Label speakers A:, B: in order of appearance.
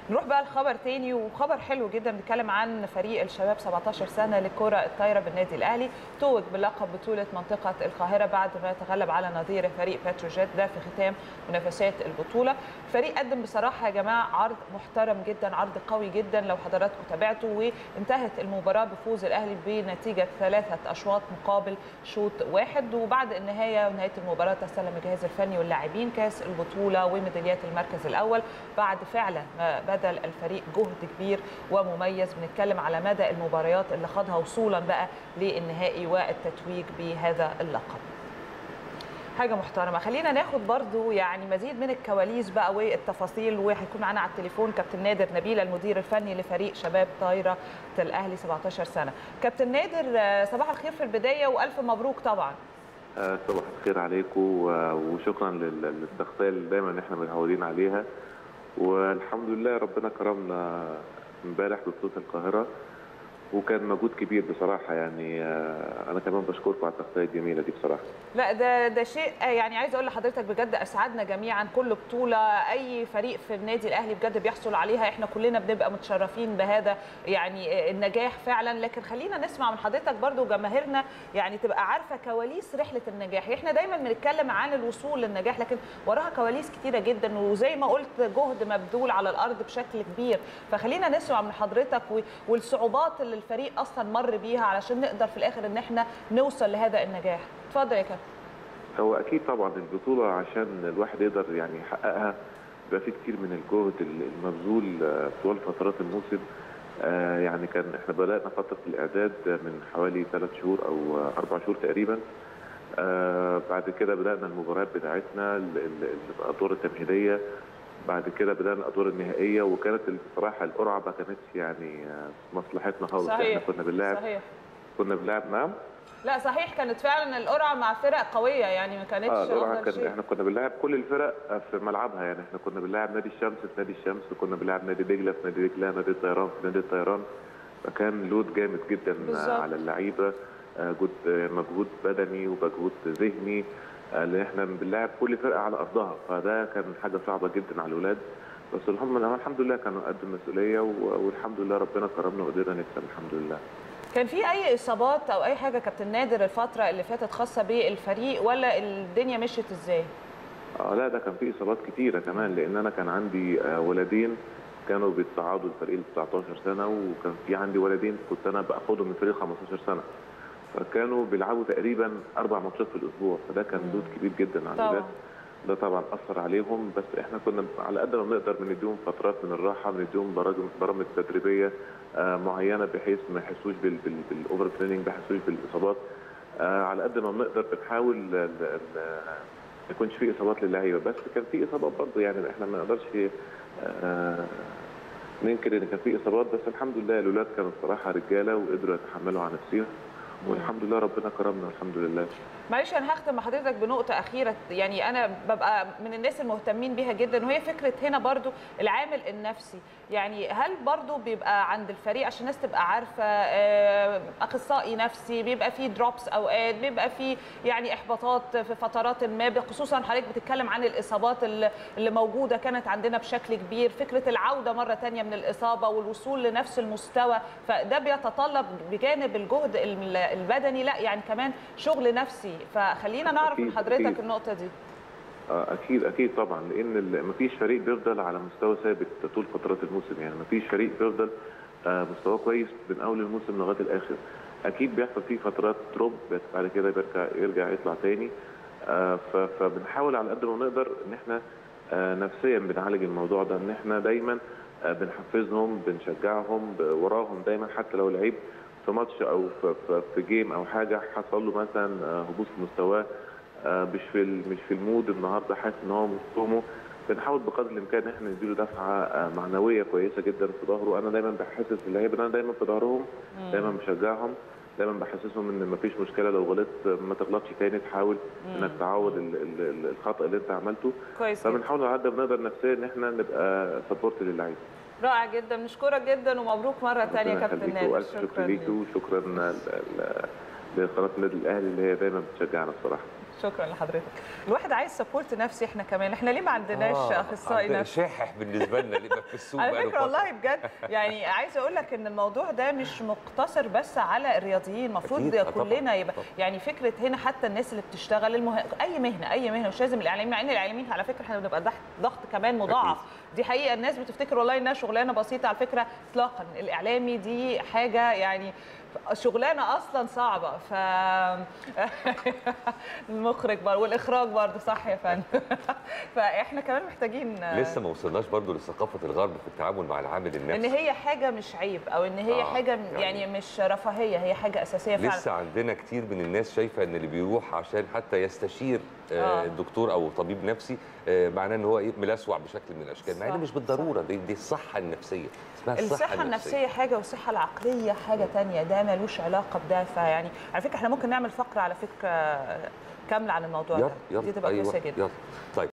A: نروح بقى لخبر تاني وخبر حلو جدا بنتكلم عن فريق الشباب 17 سنه للكره الطايره بالنادي الاهلي توج بلقب بطوله منطقه القاهره بعد ما تغلب على نظيره فريق بتروجيت ده في ختام منافسات البطوله الفريق قدم بصراحه يا جماعه عرض محترم جدا عرض قوي جدا لو حضراتكم تابعتوا وانتهت المباراه بفوز الاهلي بنتيجه ثلاثه اشواط مقابل شوط واحد وبعد النهايه ونهايه المباراه تسلم الجهاز الفني واللاعبين كاس البطوله وميداليات المركز الاول بعد فعلا ما بذل الفريق جهد كبير ومميز بنتكلم على مدى المباريات اللي خاضها وصولا بقى للنهائي والتتويج بهذا اللقب حاجة محترمة خلينا ناخد برضو يعني مزيد من الكواليس بقى والتفاصيل وهيكون معانا على التليفون كابتن نادر نبيل المدير الفني لفريق شباب طايرة الأهلي 17 سنة كابتن نادر صباح الخير في البداية وألف مبروك طبعا
B: صباح الخير عليكم وشكرا للتغطية اللي دايما احنا متعودين عليها والحمد لله ربنا كرمنا امبارح ببطولة القاهرة وكان مجهود كبير بصراحه يعني انا كمان بشكركم على التغطيه الجميله دي بصراحه
A: لا ده ده شيء يعني عايز اقول لحضرتك بجد اسعدنا جميعا كل بطوله اي فريق في النادي الاهلي بجد بيحصل عليها احنا كلنا بنبقى متشرفين بهذا يعني النجاح فعلا لكن خلينا نسمع من حضرتك برضو جماهيرنا يعني تبقى عارفه كواليس رحله النجاح احنا دايما بنتكلم عن الوصول للنجاح لكن وراها كواليس كتيره جدا وزي ما قلت جهد مبذول على الارض بشكل كبير فخلينا نسمع من حضرتك والصعوبات اللي الفريق اصلا مر بيها علشان نقدر في الاخر ان احنا نوصل لهذا النجاح اتفضل يا كابتن
B: هو اكيد طبعا البطوله عشان الواحد يقدر يعني يحققها بيبقى في كتير من الجهد المبذول طوال فترات الموسم آه يعني كان احنا بدانا فتره الاعداد من حوالي ثلاث شهور او اربع شهور تقريبا آه بعد كده بدانا المباريات بتاعتنا الادوار التمهيديه بعد كده بدانا الادوار النهائيه وكانت بصراحه القرعه ما كانتش يعني في مصلحتنا خالص
A: صحيح.
B: احنا كنا بنلعب
A: صحيح
B: كنا بنلعب نعم
A: لا صحيح كانت فعلا القرعه مع فرق قويه يعني ما كانتش
B: اه القرعه
A: أفضل
B: كان
A: شيء.
B: احنا كنا بنلعب كل الفرق في ملعبها يعني احنا كنا بنلعب نادي الشمس في نادي الشمس وكنا بنلعب نادي دجله في نادي دجله نادي الطيران في نادي الطيران فكان لود جامد جدا
A: بالظبط.
B: على اللعيبه آه، جهد مجهود بدني ومجهود ذهني آه، لان احنا بنلعب كل فرقه على ارضها فده كان حاجه صعبه جدا على الاولاد بس الحمد لله الحمد لله كانوا قد المسؤوليه و- والحمد لله ربنا كرمنا وقدرنا نكسب الحمد لله
A: كان في اي اصابات او اي حاجه كابتن نادر الفتره اللي فاتت خاصه بالفريق ولا الدنيا مشيت ازاي
B: اه لا ده كان في اصابات كتيره كمان لان انا كان عندي آه، ولدين كانوا بيتصعدوا الفريق ال 19 سنه وكان في عندي ولدين كنت انا باخدهم من فريق 15 سنه فكانوا بيلعبوا تقريبا اربع ماتشات في الاسبوع فده كان لود كبير جدا على
A: طبعا.
B: الولاد ده طبعا اثر عليهم بس احنا كنا على قد ما بنقدر بنديهم فترات من الراحه بنديهم برامج برامج تدريبيه آه، معينه بحيث ما يحسوش بال- بال- بالاوفر تريننج ما يحسوش بالاصابات آه، على قد ما بنقدر بنحاول ال- ال- ما يكونش في اصابات للعيبه بس كان في اصابات برضه يعني احنا ما نقدرش آه، ننكر ان كان في اصابات بس الحمد لله الاولاد كانوا الصراحه رجاله وقدروا يتحملوا على نفسهم والحمد لله ربنا كرمنا الحمد لله
A: معلش انا هختم مع حضرتك بنقطه اخيره يعني انا ببقى من الناس المهتمين بيها جدا وهي فكره هنا برضو العامل النفسي يعني هل برضو بيبقى عند الفريق عشان الناس تبقى عارفه آه، اخصائي نفسي بيبقى فيه دروبس اوقات بيبقى فيه يعني احباطات في فترات ما خصوصا حضرتك بتتكلم عن الاصابات اللي اللي موجوده كانت عندنا بشكل كبير فكره العوده مره تانية من الاصابه والوصول لنفس المستوى فده بيتطلب بجانب الجهد الم- البدني لا يعني كمان شغل نفسي فخلينا نعرف من
B: أكيد،
A: حضرتك
B: أكيد.
A: النقطه دي
B: آه، اكيد اكيد طبعا لان ال- مفيش فريق بيفضل على مستوى ثابت طول فترات الموسم يعني مفيش فريق بيفضل آه، مستواه كويس من اول الموسم لغايه الاخر اكيد بيحصل فيه فترات دروب بس بعد كده بيرجع يرجع يطلع تاني آه، ف- فبنحاول على قد ما نقدر ان احنا آه، نفسيا بنعالج الموضوع ده ان احنا دايما آه، بنحفزهم بنشجعهم ب- وراهم دايما حتى لو لعيب في ماتش او في, في, في جيم او حاجه حصل له مثلا آه، هبوط في مستواه آه، مش في ال- مش في المود النهارده حاسس ان هو مستومه بنحاول بقدر الامكان ان احنا نديله دفعه آه، معنويه كويسه جدا في ظهره انا دايما بحسس اللعيبه ان انا دايما في ظهرهم دايما بشجعهم دايما بحسسهم ان مفيش مشكله لو غلطت ما تغلطش تاني تحاول انك تعوض ال- ال- ال- الخطا اللي انت عملته
A: كويس جدا.
B: فبنحاول على قد ما نقدر نفسيا ان احنا نبقى سبورت للعيبه
A: رائع جدا نشكرك جدا ومبروك مره ثانيه
B: ربنا
A: كابتن
B: يخليكوا،
A: نادر
B: والف شكر
A: شكرا
B: ليكوا
A: ليك.
B: وشكرا ل- ل- لقناه النادي الاهلي اللي هي دايما بتشجعنا بصراحه
A: شكرا لحضرتك الواحد عايز سبورت نفسي احنا كمان احنا ليه ما عندناش
C: آه،
A: اخصائي
C: عندنا
A: نفسي
C: شاحح بالنسبه لنا اللي في السوق
A: على
C: بقاله
A: فكره
C: فترة.
A: والله بجد يعني عايزه اقول لك ان الموضوع ده مش مقتصر بس على الرياضيين المفروض
C: أكيد، آه طبعاً،
A: كلنا يبقى
C: طبعاً.
A: يعني فكره هنا حتى الناس اللي بتشتغل المه... اي مهنه اي مهنه مش لازم الاعلاميين مع ان الاعلاميين على فكره احنا بنبقى تحت ضغط كمان مضاعف دي حقيقه الناس بتفتكر والله انها شغلانه بسيطه على فكره اطلاقا الاعلامي دي حاجه يعني شغلانه اصلا صعبه ف المخرج برضه والاخراج برضه صح يا فندم فاحنا كمان محتاجين
C: لسه ما وصلناش برضو لثقافه الغرب في التعامل مع العامل
A: ان
C: النفسي
A: هي حاجه مش عيب او ان هي
C: آه،
A: حاجه
C: يعني-
A: يعني مش رفاهيه هي حاجه اساسيه فعلا
C: لسه عندنا كتير من الناس شايفه ان اللي بيروح عشان حتى يستشير آه،
A: آه.
C: الدكتور او طبيب نفسي آه، معناه ان هو ايه ملسوع بشكل من الاشكال مع
A: صح،
C: ان مش بالضروره دي, دي الصحه النفسيه اسمها
A: الصحه النفسيه حاجه والصحه العقليه حاجه تانية ده ملوش علاقه بده فيعني على فكره احنا ممكن نعمل فقره على فكره كامله عن الموضوع
C: يلا
A: ده
C: يلا
A: دي تبقى
C: أيوة،
A: كويسه جدا
C: يلا طيب